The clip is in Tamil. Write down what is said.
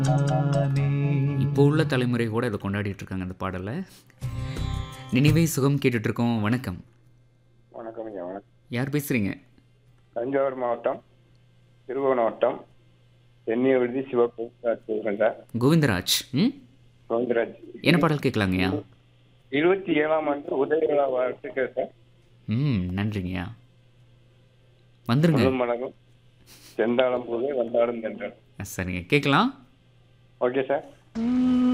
இப்போ உள்ள தலைமுறை கூட இதை கொண்டாடிட்டு இருக்காங்க அந்த பாடலை நினைவே சுகம் கேட்டுட்டு இருக்கோம் வணக்கம் வணக்கம் ஐயா வணக்கம் யார் பேசுறீங்க தஞ்சாவூர் மாவட்டம் திருவோணம் வட்டம் தென்னிய விடுதி சிவகோவிந்தராஜ் பேசுகிறேன் சார் கோவிந்தராஜ் ம் கோவிந்தராஜ் என்ன பாடல் கேட்கலாங்கய்யா இருபத்தி ஏழாம் ஆண்டு உதய விழா வாழ்த்துக்கள் சார் ம் நன்றிங்கய்யா வந்துருங்க முழு மலரும் செந்தாளம் போது வந்தாடும் தென்றல் சரிங்க கேட்கலாம் ஓகே சார்